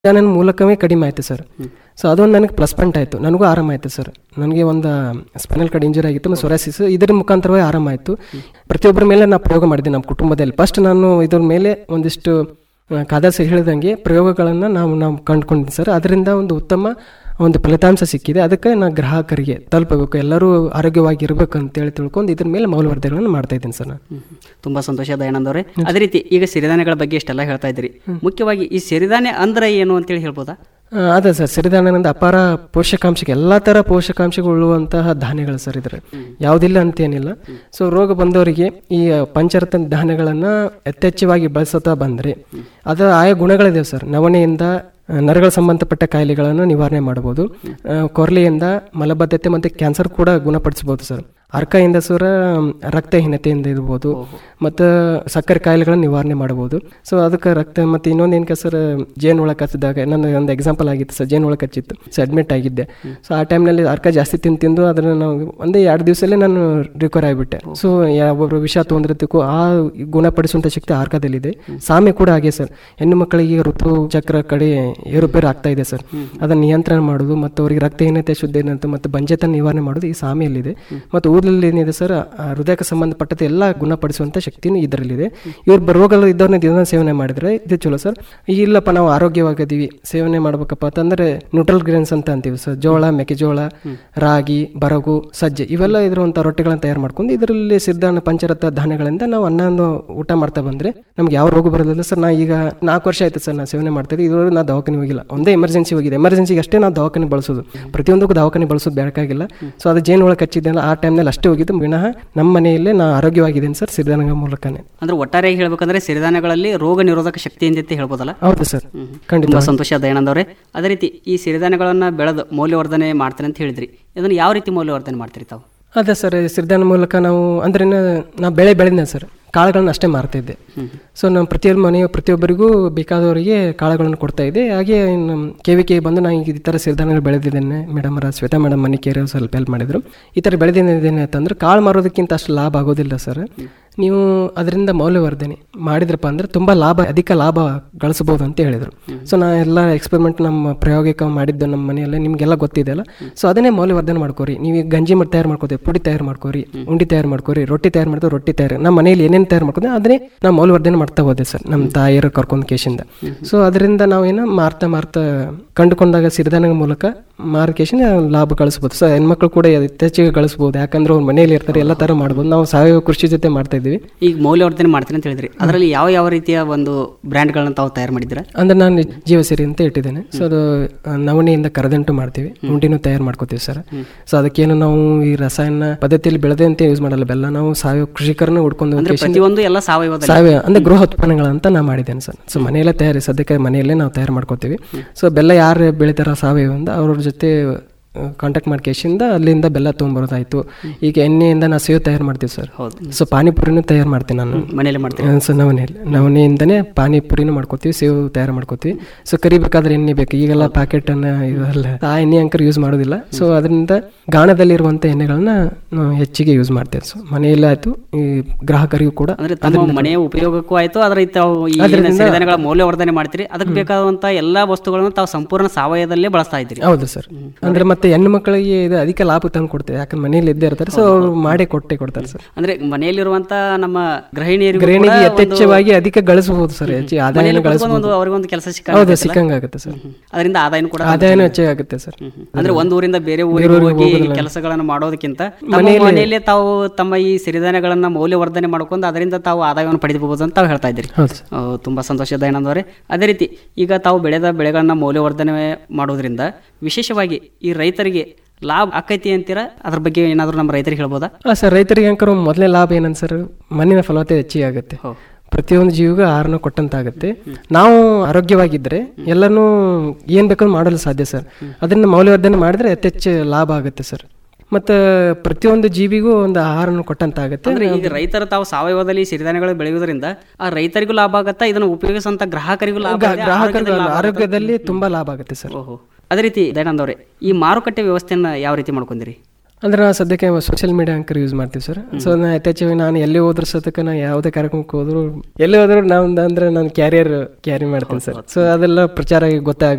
ನನ್ನ ಮೂಲಕವೇ ಕಡಿಮೆ ಆಯಿತು ಸರ್ ಸೊ ಅದೊಂದು ನನಗೆ ಪ್ಲಸ್ ಪಾಯಿಂಟ್ ಆಯಿತು ನನಗೂ ಆರಾಮ ಆಯಿತು ಸರ್ ನನಗೆ ಒಂದು ಸ್ಪೈನಲ್ ಕಾರ್ಡ್ ಇಂಜುರಿ ಆಗಿತ್ತು ಮತ್ತು ಸೊರಾಸಿಸ್ ಇದರ ಮುಖಾಂತರವೇ ಆರಾಮ ಆಯಿತು ಪ್ರತಿಯೊಬ್ಬರ ಮೇಲೆ ನಾನು ಪ್ರಯೋಗ ಮಾಡಿದ್ದೆ ನಮ್ಮ ಕುಟುಂಬದಲ್ಲಿ ಫಸ್ಟ್ ನಾನು ಇದ್ರ ಮೇಲೆ ಒಂದಿಷ್ಟು ಕಾದಾಸ ಹೇಳಿದಂಗೆ ಪ್ರಯೋಗಗಳನ್ನು ನಾವು ನಾವು ಕಂಡುಕೊಂಡಿದ್ದೆ ಸರ್ ಅದರಿಂದ ಒಂದು ಉತ್ತಮ ಒಂದು ಫಲಿತಾಂಶ ಸಿಕ್ಕಿದೆ ಅದಕ್ಕೆ ನಾನು ಗ್ರಾಹಕರಿಗೆ ತಲುಪಬೇಕು ಎಲ್ಲರೂ ಆರೋಗ್ಯವಾಗಿ ಇರಬೇಕು ಅಂತೇಳಿ ತಿಳ್ಕೊಂಡು ಇದ್ರ ಮೇಲೆ ಮೌಲ್ಯವರ್ಧನೆಗಳನ್ನು ಮಾಡ್ತಾ ಇದ್ದೀನಿ ಸರ್ ನಾನು ತುಂಬಾ ಸಂತೋಷ ದಯಾನಂದ್ ಅವರೇ ಅದೇ ರೀತಿ ಈಗ ಸಿರಿಧಾನ್ಯಗಳ ಬಗ್ಗೆ ಇಷ್ಟೆಲ್ಲ ಹೇಳ್ತಾ ಇದ್ರಿ ಮುಖ್ಯವಾಗಿ ಈ ಸಿರಿಧಾನ್ಯ ಅಂದ್ರೆ ಏನು ಅಂತೇಳಿ ಹೇಳ್ಬೋದಾ ಆ, ಅದೇ ಸರ್ ಸಿರಿಧಾನ್ಯದಿಂದ ಅಪಾರ ಪೋಷಕಾಂಶಕ್ಕೆ ಎಲ್ಲ ಥರ ಪೋಷಕಾಂಶಗಳುಳ್ಳುವಂತಹ ಧಾನ್ಯಗಳು ಸರ್ ಇದ್ರೆ ಯಾವುದಿಲ್ಲ ಅಂತೇನಿಲ್ಲ ಸೊ ರೋಗ ಬಂದವರಿಗೆ ಈ ಪಂಚರತ್ನ ಧಾನ್ಯಗಳನ್ನು ಯಥೇಚ್ಛವಾಗಿ ಬಳಸುತ್ತಾ ಬಂದರೆ ಅದರ ಆಯಾ ಗುಣಗಳಿದೆ ಸರ್ ನವಣೆಯಿಂದ ಆ, ನರಗಳ ಸಂಬಂಧಪಟ್ಟ ಕಾಯಿಲೆಗಳನ್ನು ನಿವಾರಣೆ ಮಾಡ್ಬೋದು ಆ, ಕೊರ್ಲೆಯಿಂದ ಮಲಬದ್ಧತೆ ಮತ್ತು ಕ್ಯಾನ್ಸರ್ ಕೂಡ ಗುಣಪಡಿಸ್ಬೋದು ಸರ್ ಅರ್ಕದಿಂದ ಸೂರ ರಕ್ತಹೀನತೆಯಿಂದ ಇರ್ಬೋದು ಮತ್ತು ಸಕ್ಕರೆ ಕಾಯಿಲೆಗಳನ್ನು ನಿವಾರಣೆ ಮಾಡ್ಬೋದು ಸೊ ಅದಕ್ಕೆ ರಕ್ತ ಮತ್ತು ಇನ್ನೊಂದು ಏನಕ್ಕೆ ಸರ್ ಜೇನುಹುಳ ಕಚ್ಚಿದಾಗ ನನ್ನ ಒಂದು ಎಕ್ಸಾಂಪಲ್ ಆಗಿತ್ತು ಸರ್ ಜೇನುಹುಳ ಕಚ್ಚಿತ್ತು ಸೊ ಅಡ್ಮಿಟ್ ಆಗಿದ್ದೆ ಸೊ ಆ ಟೈಮ್ನಲ್ಲಿ ಅರ್ಕ ಜಾಸ್ತಿ ತಿಂದು ತಿಂದು ಅದನ್ನು ನಾವು ಒಂದೇ ಎರಡು ದಿವಸಲ್ಲೇ ನಾನು ರಿಕವರ್ ಆಗಿಬಿಟ್ಟೆ ಸೊ ಯಾವೊಬ್ಬರು ವಿಷ ತೊಂದ್ರತಿಗೂ ಆ ಗುಣಪಡಿಸುವಂಥ ಶಕ್ತಿ ಆರ್ಕದಲ್ಲಿದೆ ಸಾಮೆ ಕೂಡ ಹಾಗೆ ಸರ್ ಹೆಣ್ಣು ಮಕ್ಕಳಿಗೆ ಋತು ಚಕ್ರ ಕಡೆ ಏರುಪೇರು ಆಗ್ತಾ ಇದೆ ಸರ್ ಅದನ್ನು ನಿಯಂತ್ರಣ ಮಾಡೋದು ಮತ್ತು ಅವರಿಗೆ ರಕ್ತಹೀನತೆ ಶುದ್ಧೀನತೆ ಮತ್ತು ಬಂಜೆತನ ನಿವಾರಣೆ ಮಾಡೋದು ಈ ಸಾಮೆಯಲ್ಲಿದೆ ಮತ್ತು ಊರಲ್ಲಿ ಏನಿದೆ ಸರ್ ಆ ಹೃದಯಕ್ಕೆ ಸಂಬಂಧಪಟ್ಟಂತೆ ಎಲ್ಲ ಗುಣಪಡಿಸುವಂಥ ಶಕ್ತಿನೂ ಇದರಲ್ಲಿದೆ ಇವ್ರು ರೋಗಗಳು ಇದ್ದವ್ರನ್ನ ದಿನ ಸೇವನೆ ಮಾಡಿದ್ರೆ ಇದು ಚಲೋ ಸರ್ ಇಲ್ಲಪ್ಪ ನಾವು ಆರೋಗ್ಯವಾಗಿದ್ದೀವಿ ಸೇವನೆ ಮಾಡ್ಬೇಕಪ್ಪ ಅಂತಂದ್ರೆ ನ್ಯೂಟ್ರಲ್ ಗ್ರೇನ್ಸ್ ಅಂತ ಅಂತೀವಿ ಸರ್ ಜೋಳ ಮೆಕ್ಕೆಜೋಳ ರಾಗಿ ಬರಗು ಸಜ್ಜೆ ಇವೆಲ್ಲ ಇದ್ರಂಥ ರೊಟ್ಟಿಗಳನ್ನು ತಯಾರು ಮಾಡ್ಕೊಂಡು ಇದರಲ್ಲಿ ಸಿದ್ಧಾನ ಪಂಚರತ್ನ ಧಾನ್ಯಗಳಿಂದ ನಾವು ಅನ್ನವನ್ನು ಊಟ ಮಾಡ್ತಾ ಬಂದ್ರೆ ನಮ್ಗೆ ಯಾವ ರೋಗ ಬರೋದಿಲ್ಲ ಸರ್ ನಾ ಈಗ ನಾಲ್ಕು ವರ್ಷ ಆಯ್ತು ಸರ್ ನಾ ಸೇವನೆ ಮಾಡ್ತಾ ಇದ್ದೆ ಇದ್ರೊಳಗೆ ನಾ ದವಾಖಾನೆ ಹೋಗಿಲ್ಲ ಒಂದೇ ಎಮರ್ಜೆನ್ಸಿ ಹೋಗಿದೆ ಎಮರ್ಜೆನ್ಸಿಗೆ ಅಷ್ಟೇ ನಾವು ದವಾಖಾನೆ ಬಳಸೋದು ಪ್ರತಿಯೊಂದಕ್ಕೂ ದವಾಖಾನೆ ಬಳಸೋದು ಬೇಕಾಗಿಲ್ಲ ಸೊ ಅದು ಜೇನು ಒಳಗೆ ಕಚ್ಚಿದ್ದೆಲ್ಲ ಆ ಟೈಮ್ನಲ್ಲಿ ಅಷ್ಟೇ ಹೋಗಿದ್ದು ವಿನಃ ನಮ್ಮ ಮನೆಯಲ್ಲೇ ನಾ ಆರೋಗ್ಯವಾಗಿದ್ದೇನೆ ಸರ್ ಸಿರಿಧಾನ್ಯ ಮೂಲಕನೇ ಅಂದ್ರೆ ಒಟ್ಟಾರೆಯಾಗಿ ಹೇಳ್ಬೇಕಂದ್ರೆ ಸಿರಿಧಾನ್ಯಗಳಲ್ಲಿ ರೋಗ ನಿರೋಧಕ ಶಕ್ತಿ ಅಂತ ಹೇಳ್ಬೋದಲ್ಲ ಹೌದು ಸರ್ ಖಂಡಿತ ತುಂಬಾ ಸಂತೋಷ ದಯಾನಂದ್ ಅವರೇ ಅದೇ ರೀತಿ ಈ ಸಿರಿಧಾನ್ಯಗಳನ್ನ ಬೆಳೆದು ಮೌಲ್ಯವರ್ಧನೆ ಮಾಡ್ತಾರೆ ಅಂತ ಹೇಳಿದ್ರಿ ಇದನ್ನು ಯಾವ ರೀತಿ ಮೌಲ್ಯವರ್ಧನೆ ಮಾಡ್ತೀರಿ ತಾವು ಅದೇ ಸರ್ ಸಿರಿಧಾನ್ಯ ಮೂಲಕ ನಾವು ಅಂದ್ರೆ ನಾ ಬೆಳೆ ಬೆಳೆದ್ನೆ ಸರ್ ಕಾಳುಗಳನ್ನ ಅಷ್ಟೇ ಮಾರ್ತಾ ಇದ್ದೆ ಸೊ ನಮ್ಮ ಪ್ರತಿಯೊಬ್ಬ ಮನೆಯ ಪ್ರತಿಯೊಬ್ಬರಿಗೂ ಬೇಕಾದವರಿಗೆ ಕಾಳುಗಳನ್ನು ಕೊಡ್ತಾ ಇದ್ದೆ ಹಾಗೆ ನಮ್ಮ ಕೆ ವಿ ಕೆ ಬಂದು ನಾನು ಈ ಥರ ಸಿರಿಧಾನ್ಯಗಳು ಬೆಳೆದಿದ್ದೇನೆ ಮೇಡಮ್ ಅವರ ಶ್ವೇತಾ ಮೇಡಮ್ ಮನೆ ಕೇರಿ ಸ್ವಲ್ಪ ಹೆಲ್ಪ್ ಮಾಡಿದ್ರು ಈ ಥರ ಬೆಳೆದಿದ್ದೇನೆ ಅಂತಂದ್ರೆ ಕಾಳು ಮಾರೋದಕ್ಕಿಂತ ಅಷ್ಟು ಲಾಭ ಆಗೋದಿಲ್ಲ ಸರ್ ನೀವು ಅದರಿಂದ ಮೌಲ್ಯವರ್ಧನೆ ಮಾಡಿದ್ರಪ್ಪ ಅಂದ್ರೆ ತುಂಬ ಲಾಭ ಅಧಿಕ ಲಾಭ ಗಳಿಸಬಹುದು ಅಂತ ಹೇಳಿದರು ಸೊ ನಾ ಎಲ್ಲ ಎಕ್ಸ್ಪೆರಿಮೆಂಟ್ ನಮ್ಮ ಪ್ರಾಯೋಗಿಕ ಮಾಡಿದ್ದು ನಮ್ಮ ಮನೆಯಲ್ಲೇ ನಿಮಗೆಲ್ಲ ಗೊತ್ತಿದೆಯಲ್ಲ ಸೊ ಅದನ್ನೇ ಮೌಲ್ಯವರ್ಧನೆ ಮಾಡ್ಕೋರಿ ನೀವು ಈಗ ಗಂಜಿ ಮಾಡಿ ತಯಾರು ಮಾಡ್ಕೋತೀವಿ ಪುಡಿ ತಯಾರು ಮಾಡ್ಕೋರಿ ಉಂಡಿ ತಯಾರು ಮಾಡ್ಕೋರಿ ರೊಟ್ಟಿ ತಯಾರು ಮಾಡ್ತೀವಿ ರೊಟ್ಟಿ ತಯಾರು ನಮ್ಮ ಮನೆಯಲ್ಲಿ ಏನೇನು ತಯಾರು ಮಾಡ್ಕೋತೀವಿ ಅದನ್ನೇ ನಾವು ಮೌಲ್ಯವರ್ಧನೆ ಮಾಡ್ತಾ ಹೋದೆ ಸರ್ ನಮ್ಮ ತಾಯಿಯರು ಕರ್ಕೊಂಡು ಕೇಶಿಂದ ಸೊ ಅದರಿಂದ ನಾವೇನು ಮಾರ್ತಾ ಮಾರ್ತಾ ಕಂಡುಕೊಂಡಾಗ ಸಿರಿಧಾನ್ಯ ಮೂಲಕ ಮಾರ್ಕೇಶನ್ ಲಾಭ ಗಳಿಸ್ಬೋದು ಸೊ ಹೆಣ್ಮಕ್ಳು ಕೂಡ ಯಥೇಚ್ಛಿಗೆ ಗಳಿಸ್ಬೋದು ಯಾಕಂದ್ರೆ ಅವ್ರ ಮನೆಯಲ್ಲಿ ಇರ್ತಾರೆ ಎಲ್ಲ ಥರ ಮಾಡ್ಬೋದು ನಾವು ಸಾವಯವ ಕೃಷಿ ಜೊತೆ ಮಾಡ್ತಾ ಇದ್ದೀವಿ ಈಗ ಮೌಲ್ಯವರ್ಧನೆ ಮಾಡ್ತೀನಿ ಅಂತ ಹೇಳಿದ್ರಿ ಅದರಲ್ಲಿ ಯಾವ ಯಾವ ರೀತಿಯ ಒಂದು ಬ್ರ್ಯಾಂಡ್ಗಳನ್ನ ತಾವು ತಯಾರು ಮಾಡಿದ್ದೀರಾ ಅಂದ್ರೆ ನಾನು ಜೀವಸಿರಿ ಅಂತ ಇಟ್ಟಿದ್ದೇನೆ ಸೊ ಅದು ಆ, ನವಣೆಯಿಂದ ಕರದಂಟು ಮಾಡ್ತೀವಿ ಉಂಡಿನೂ ತಯಾರು ಮಾಡ್ಕೋತೀವಿ ಸರ್ ಸೊ ಅದಕ್ಕೇನು ನಾವು ಈ ರಸಾಯನ ಪದ್ಧತಿಯಲ್ಲಿ ಬೆಳೆದೆ ಅಂತ ಯೂಸ್ ಮಾಡಲ್ಲ ಬೆಲ್ಲ ನಾವು ಸಾವಯವ ಕೃಷಿಕರನ್ನ ಹುಡ್ಕೊಂಡು ಅಂದ್ರೆ ಹೋಗಿ ಪ್ರತಿಯೊಂದು ಎಲ್ಲ ಸಾವಯವ ಸಾವಯವ ಅಂದ್ರೆ ಗೃಹ ಉತ್ಪನ್ನಗಳಂತ ನಾ ಮಾಡಿದ್ದೇನೆ ಸರ್ ಸೊ ಮನೆಯಲ್ಲೇ ತಯಾರಿ ಸದ್ಯಕ್ಕೆ ಮನೆಯಲ್ಲೇ ನಾವು ತಯಾರು ಮಾಡ್ಕೋತೀವಿ ಸೊ ಬೆಲ್ಲ ಯಾರು ಬೆಳಿತಾರ ಸಾವಯವದಿಂದ ಅವ್ರ ಜೊತೆ ಕಾಂಟ್ಯಾಕ್ಟ್ ಮಾಡ್ಕೇಶಿಂದ ಅಲ್ಲಿಂದ ಬೆಲ್ಲ ತೊಗೊಂಬರೋದಾಯ್ತು ಈಗ ಎಣ್ಣೆಯಿಂದ ನಾವು ಸೇವ್ ತಯಾರು ಮಾಡ್ತೀವಿ ಸರ್ ಹೌದು ಸೊ ಪಾನಿಪುರಿನೂ ತಯಾರು ಮಾಡ್ತೀನಿ ನಾನು ಮನೇಲಿ ಮಾಡ್ತೀರಿ ಆ, ಸೊ ನವಣೆಯಲ್ಲಿ ನವಣೆಯಿಂದನೇ ಪಾನಿಪುರಿನೂ ಮಾಡ್ಕೋತೀವಿ ಸೇವ್ ತಯಾರು ಮಾಡ್ಕೋತೀವಿ ಸೊ ಕರಿಬೇಕಾದ್ರೆ ಎಣ್ಣೆ ಬೇಕು ಈಗೆಲ್ಲ ಪ್ಯಾಕೆಟ್ ಅನ್ನ ಇವೆಲ್ಲ ಆ ಎಣ್ಣೆ ಅಂಕರ್ ಯೂಸ್ ಮಾಡೋದಿಲ್ಲ ಸೊ ಅದರಿಂದ ಗಾಣದಲ್ಲಿರುವಂಥ ಎಣ್ಣೆಗಳನ್ನ ನಾವು ಹೆಚ್ಚಿಗೆ ಯೂಸ್ ಮಾಡ್ತೇವೆ ಸೊ ಮನೆಯಲ್ಲೇ ಆಯ್ತು ಈ ಗ್ರಾಹಕರಿಗೂ ಕೂಡ ಅಂದ್ರೆ ತಮ್ಮ ಮನೆಯ ಉಪಯೋಗಕ್ಕೂ ಆಯ್ತು ಅದ್ರ ರೀತಿ ತಾವು ಈ ಏನ್ ಸಿರಿಧಾನ್ಯಗಳ ಮೌಲ್ಯವರ್ಧನೆ ಮಾಡ್ತೀರಿ ಅದಕ್ಕೆ ಬೇಕಾದಂತ ಎಲ್ಲಾ ವಸ್ತುಗಳನ್ನು ತಾವು ಸಂಪೂರ್ಣ ಸಾವಯವದಲ್ಲೇ ಬಳಸ್ತಾ ಇದ್ದೀರಿ ಹೌದು ಸರ್ ಅಂದ್ರೆ ಮತ್ತೆ ಹೆಣ್ಣು ಮಕ್ಕಳಿಗೆ ಇದು ಅಧಿಕ ಲಾಭ ತಂದು ಕೊಡ್ತೇವೆ ಯಾಕಂದ್ರೆ ಮನೆಯಲ್ಲಿ ಇದ್ದೇ ಇರ್ತಾರೆ ಸೊ ಅವ್ರು ಮಾಡೇ ಕೊಟ್ಟೆ ಕೊಡ್ತಾರೆ ಸರ್ ಅಂದ್ರೆ ಮನೆಯಲ್ಲಿರುವಂತ ನಮ್ಮ ಗೃಹಿಣಿಯರಿಗೂ ಗೃಹಿಣಿಗೆ ಯಥೇಚ್ಛವಾಗಿ ಅಧಿಕ ಗಳಿಸಬಹುದು ಸರ್ ಹೆಚ್ಚಿಗೆ ಆದಾಯ ಮನೆಯಲ್ಲಿ ಕುತ್ಕೊಂಡು ಒಂದು ಅವರಿಗೊಂದು ಕೆಲಸ ಸಿಕ್ಕ ಹೌದು ಸಿಕ್ಕಂಗಾಗುತ್ತೆ ಸರ್ ಅದರಿಂದ ಆದಾಯನೂ ಕೂಡ ಆದಾಯನೂ ಹೆಚ್ಚಾಗುತ್ತೆ ಸರ್ ಅಂದ್ರೆ ಒಂದು ಊರಿಂದ ಬೇರೆ ಊರಿಗೆ ಹೋಗಿ ಕೆಲಸಗಳನ್ನು ಮಾಡೋದಕ್ಕಿಂತ ತಮ್ಮ ಮನೆಯಲ್ಲೇ ತಾವು ತಮ್ಮ ಈ ಸಿರಿಧಾನ್ಯಗಳನ್ನ ಮೌಲ್ಯವರ್ಧನೆ ಮಾಡ್ಕೊಂಡು ಅದರಿಂದ ತಾವು ಆದಾಯವನ್ನು ಪಡೆಯಬಹುದು ಅಂತ ತಾವು ಹೇಳ್ತಾ ಇದ್ದೀರಿ ಹೌದು ಸರ್ ಆ, ತುಂಬಾ ಸಂತೋಷ ದಯಾನಂದ್ ಅವರೇ ಅದೇ ರೀತಿ ಈಗ ತಾವು ಬೆಳೆದ ಬೆಳೆಗಳನ್ನ ಮೌಲ್ಯವರ್ಧನೆ ಮಾಡೋದ್ರಿಂದ ವಿಶೇಷವಾಗಿ ಈ ರೈತರಿಗೆ ಲಾಭ ಆಕೈತಿ ಅಂತೀರಾ ಅದ್ರ ಬಗ್ಗೆ ಏನಾದರೂ ನಮ್ಮ ರೈತರಿಗೆ ಹೇಳ್ಬೋದಾ ಹಾಂ ಸರ್ ರೈತರಿಗೆ ಅಂಕರು ಮೊದಲನೇ ಲಾಭ ಏನಂತ ಸರ್ ಮಣ್ಣಿನ ಫಲವತ್ತತೆ ಹೆಚ್ಚಿಗೆ ಆಗುತ್ತೆ ಹೌದು. ಪ್ರತಿಯೊಂದು ಜೀವಿಗೂ ಆಹಾರನ ಕೊಟ್ಟಂತಾಗುತ್ತೆ ನಾವು ಆರೋಗ್ಯವಾಗಿದ್ದರೆ ಎಲ್ಲನೂ ಏನು ಬೇಕಾದ್ರೂ ಮಾಡಲು ಸಾಧ್ಯ ಸರ್ ಅದನ್ನು ಮೌಲ್ಯವರ್ಧನೆ ಮಾಡಿದ್ರೆ ಯಥೆಚ್ಚು ಲಾಭ ಆಗುತ್ತೆ ಸರ್ ಮತ್ತು ಪ್ರತಿಯೊಂದು ಜೀವಿಗೂ ಒಂದು ಆಹಾರನ ಕೊಟ್ಟಂತಾಗುತ್ತೆ ಅಂದ್ರೆ ಈಗ ರೈತರು ತಾವು ಸಾವಯವದಲ್ಲಿ ಸಿರಿಧಾನ್ಯಗಳು ಬೆಳೆಯುವುದರಿಂದ ಆ ರೈತರಿಗೂ ಲಾಭ ಆಗತ್ತಾ ಇದನ್ನು ಉಪಯೋಗಿಸುವಂತ ಗ್ರಾಹಕರಿಗೂ ಲಾಭ ಇದೆ, ಗ್ರಾಹಕರ ಆರೋಗ್ಯದಲ್ಲಿ ಲಾಭ ಆರೋಗ್ಯದಲ್ಲಿ ತುಂಬ ಲಾಭ ಆಗುತ್ತೆ ಸರ್ ಓಹೋ ಅದೇ ರೀತಿ ದಯಾನಂದ್ ಅವರೇ ಈ ಮಾರುಕಟ್ಟೆ ವ್ಯವಸ್ಥೆಯನ್ನ ಯಾವ ರೀತಿ ಮಾಡ್ಕೊಂಡಿರಿ ಅಂದ್ರೆ ನಾವು ಸದ್ಯಕ್ಕೆ ಸೋಷಿಯಲ್ ಮೀಡಿಯಾ ಅಂಕರ್ ಯೂಸ್ ಮಾಡ್ತೀವಿ ಸರ್ ಸೊ ನಾನು ಯಥೇಚ್ಛವಾಗಿ ನಾನು ಎಲ್ಲಿ ಹೋದ್ರೂ ಸತಕ ನಾನು ಯಾವುದೇ ಕಾರ್ಯಕ್ರಮಕ್ಕೆ ಹೋದ್ರು ಎಲ್ಲಿ ಹೋದ್ರು ನಾವು ಅಂದ್ರೆ ನಾನು ಕ್ಯಾರಿಯರ್ ಕ್ಯಾರಿ ಮಾಡ್ತೀನಿ ಸರ್ ಸೊ ಅದೆಲ್ಲ ಪ್ರಚಾರ ಗೊತ್ತಾಗ